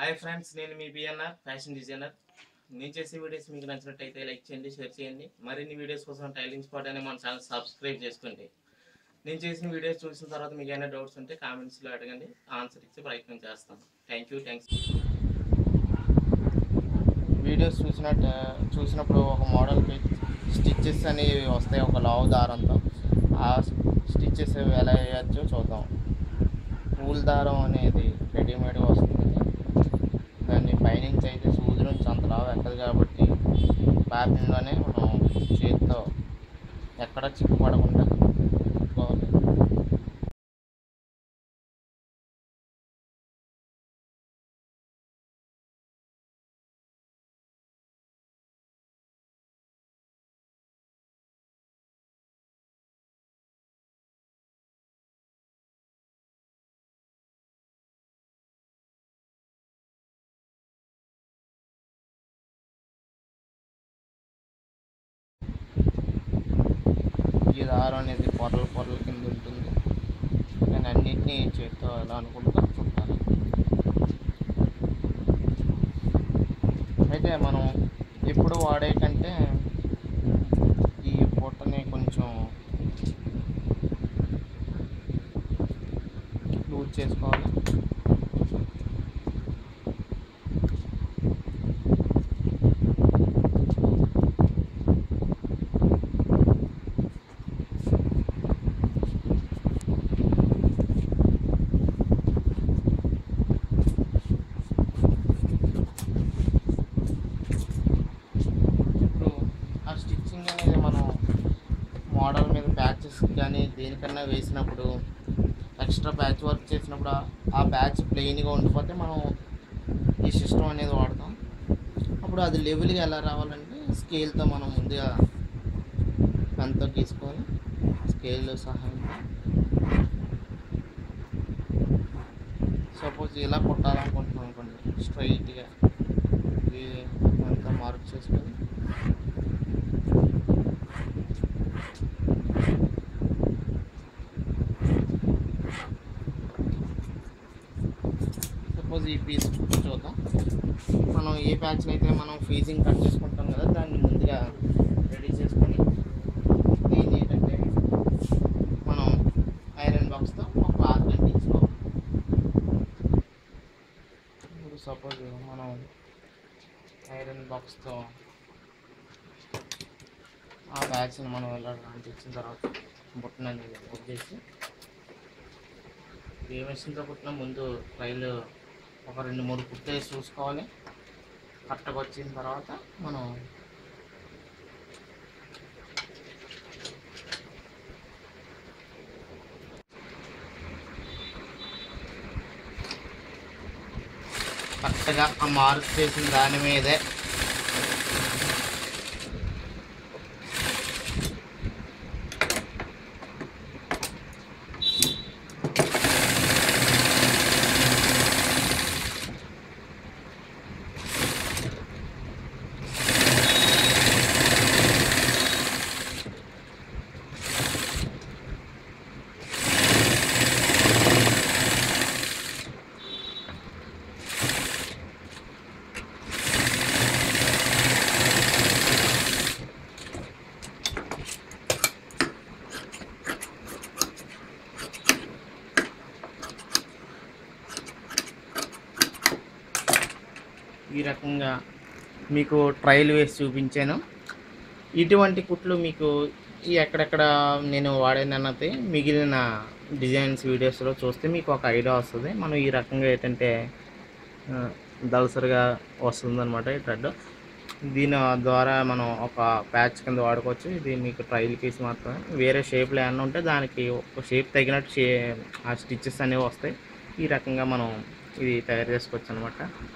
hi friends నేను మీ BNR fashion designer నేను చేసే వీడియోస్ మీకు నచ్చినట్టయితే లైక్ చేయండి షేర్ చేయండి మరిన్ని వీడియోస్ కోసం టైలింగ్ స్పాట్ అనే మన ఛానల్ సబ్స్క్రైబ్ చేసుకోండి నేను చేసిన వీడియోస్ చూసిన తర్వాత మీకు ఏమైనా డౌట్స్ ఉంటే కామెంట్స్లో అడగండి ఆన్సర్ ఇచ్చే ప్రయత్నం చేస్తాను థ్యాంక్ యూ థ్యాంక్స్ వీడియోస్ చూసినట్టు చూసినప్పుడు ఒక మోడల్కి స్టిచ్చెస్ అనేవి వస్తాయి ఒక లావు దారంతో ఆ స్టిచ్చెస్ ఎలా వేయచ్చో చూద్దాం పూల్ దారం అనేది రెడీమేడ్గా వస్తుంది దాన్ని పైనుంచి అయితే సూది నుంచి అంత లావు ఎక్కదు కాబట్టి ప్యాపింగ్లోనే మనం చేతితో ఎక్కడ చిక్కు పడకుండా పెట్టుకోవాలి ఈ దారం అనేది పొరలు పొరల కింద ఉంటుంది నేను అన్నింటినీ చేతితో ఎలా అనుకుంటా చుట్టాలి అయితే మనం ఎప్పుడు వాడే కంటే ఈ పొట్టని కొంచెం లూజ్ చేసుకోవాలి ఇప్పుడు ఆ స్టిచ్చింగ్ అనేది మనం మోడల్ మీద ప్యాచెస్ కానీ దేనికన్నా వేసినప్పుడు ఎక్స్ట్రా ప్యాచ్ వర్క్ చేసినప్పుడు ఆ- ఆ ప్యాచ్ ప్లెయిన్గా ఉండిపోతే మనం ఈ సిస్టమ్ అనేది వాడతాం అప్పుడు అది లెవెల్గా ఎలా రావాలంటే స్కేల్తో మనం ముందుగా పెన్తో గీసుకొని స్కేల్ సహాయంతో సపోజ్ ఇలా కొట్టాలనుకుంటున్నాం అనుకోండి స్ట్రైట్గా ఇది అంతా మార్క్ చేసుకొని సపోజ్ ఈ పీస్ చూద్దాం మనం ఏ ప్యాచ్ని అయితే మనం ఫీజింగ్ కట్ చేసుకుంటాం కదా దాన్ని ముందుగా రెడీ చేసుకొని దీన్ని ఏంటంటే మనం ఐరన్ బాక్స్తో ఒక క్లాత్ అంటించుకోవాలి ఇప్పుడు సపోజ్ మనం ఐరన్ బాక్స్తో ఆ బ్యాగ్స్ని మనం ఇలా అంటించిన తర్వాత బుట్టన అనేది చేసి ఏ మెషిన్తో పుట్టిన ముందు రైలు ఒక రెండు మూడు కుట్టేసి చూసుకోవాలి కరెక్ట్గా వచ్చిన తర్వాత మనం కరెక్ట్గా ఆ మార్క్ చేసిన దాని మీదే ఈ రకంగా మీకు ట్రయల్ వేసి చూపించాను ఇటువంటి కుట్లు మీకు ఈ ఎక్కడెక్కడ నేను వాడానన్నది మిగిలిన డిజైన్స్ వీడియోస్లో చూస్తే మీకు ఒక ఐడియా వస్తుంది మనం ఈ రకంగా ఏంటంటే ఆ, దళసరిగా వస్తుందన్నమాట ఈ థ్రెడ్ దీని ద్వారా మనం ఒక ప్యాచ్ కింద వాడుకోవచ్చు ఇది మీకు ట్రయల్ పీస్ మాత్రమే వేరే షేప్లో ఏమన్నా ఉంటే దానికి ఒక షేప్ తగినట్టు షే ఆ స్టిచ్చెస్ అనేవి వస్తాయి ఈ రకంగా మనం ఇది తయారు చేసుకోవచ్చు అనమాట